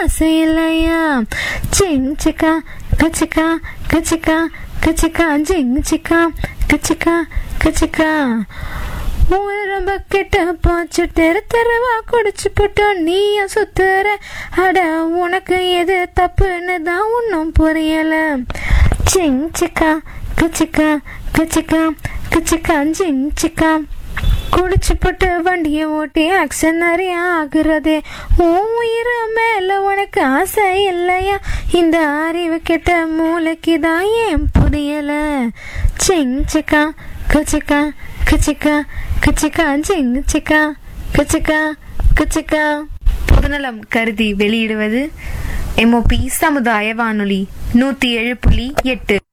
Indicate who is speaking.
Speaker 1: ஆசை இல்லையா சிங் சிக்கா கச்சிக்கா கச்சிக்கா கச்சிக்கா ஜிங் சிக்கா கச்சிக்கா கச்சிக்கா உரம் பக்கெட்ட பாய்ச்சு தெரு தெருவா குடிச்சு போட்டோம் நீயும் சுத்துற அட உனக்கு எது தப்புன்னு தான் ஒன்றும் புரியல சிங் சிக்கா கச்சிக்கா கச்சிக்கா கச்சிக்கா ஜிங் சிக்கா குடிச்சு போட்டு வண்டியை ஓட்டி ஆக்சன் நிறைய ஆகுறதே உன் உயிர் மேல உனக்கு ஆசை இல்லையா இந்த அறிவு கெட்ட மூளைக்கு தான் ஏன் புரியல சிங் சிக்கா கச்சிக்கா கச்சிக்கா கச்சிக்கா ஜிங் சிக்கா கச்சிக்கா கச்சிக்கா பொதுநலம் கருதி வெளியிடுவது எம்ஓபி சமுதாய வானொலி நூத்தி ஏழு புள்ளி எட்டு